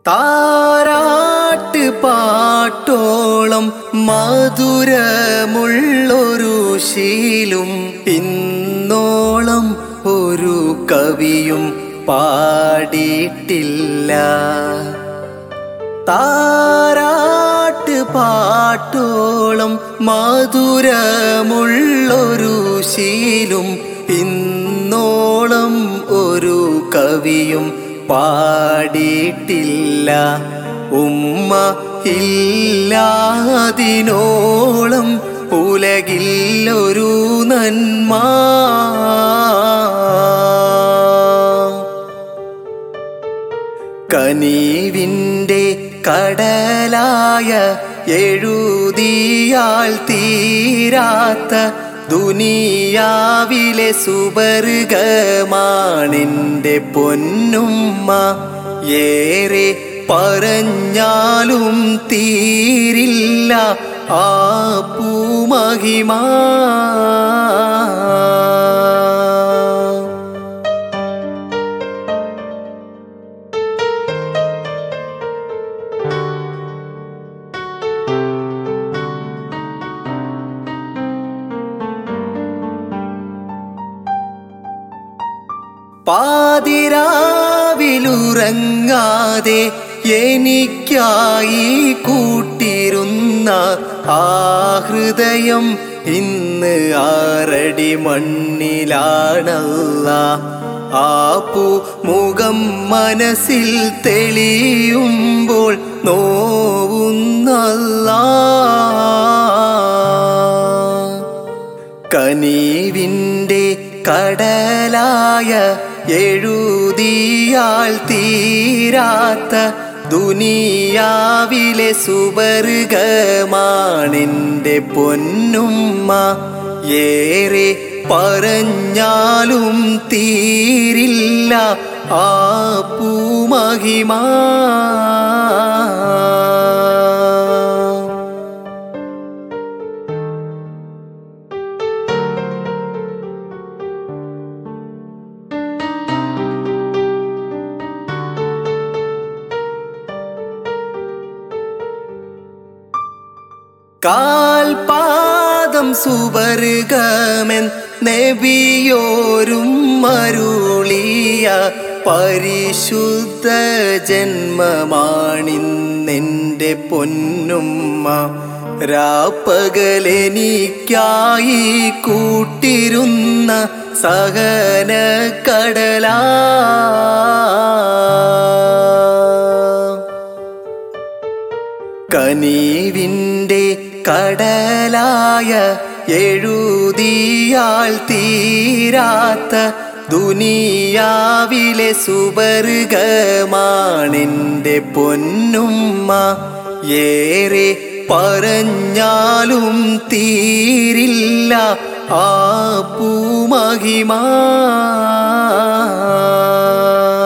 താരാട്ട് പാട്ടോളം മധുരമുള്ളൊരു ശീലും ഇന്നോളം ഒരു കവിയും പാടിയിട്ടില്ല താരാട്ട് പാട്ടോളം മധുരമുള്ളൊരു ശീലും ഇന്നോളം ഒരു കവിയും പാടിയിട്ടില്ല ഉമ്മ ഇല്ലാതിനോളം ഉലകില്ലൊരു നന്മ കനീവിൻ്റെ കടലായ എഴുതിയാൽ തീരാത്ത ദുനിയാവിലെ സുബർഗമാണെൻ്റെ പൊന്നുമ്മ ഏറെ പറഞ്ഞാലും തീരില്ല ആ പൂമഹിമാ പാതിരാവിലുറങ്ങാതെ എനിക്കായി കൂട്ടിരുന്ന ആ ഹൃദയം ഇന്ന് ആറടി മണ്ണിലാണല്ല ആ പൂ മുഖം മനസ്സിൽ തെളിയുമ്പോൾ നോവുന്നല്ല കനീവിൻ്റെ കടലായ എഴുതിയാൽ തീരാത്ത ദുനിയാവിലെ സുബർഗമാണെൻ്റെ പൊന്നുമ്മ ഏറെ പറഞ്ഞാലും തീരില്ല ആ പൂമഹിമാ കാൽപാദം സുവർഗമൻ നബിയോരും മരുളിയ പരിശുദ്ധ ജന്മമാണിന്നെൻ്റെ പൊന്നുമ്മ രാപ്പകലെനിക്കായി കൂട്ടിരുന്ന സഹന കടലാ കനീവിൻ്റെ കടലായ എഴുതിയാൽ തീരാത്ത ദുനിയാവിലെ സുബർഗമാണെൻ്റെ പൊന്നുമ്മ ഏറെ പറഞ്ഞാലും തീരില്ല ആ പൂമഹിമാ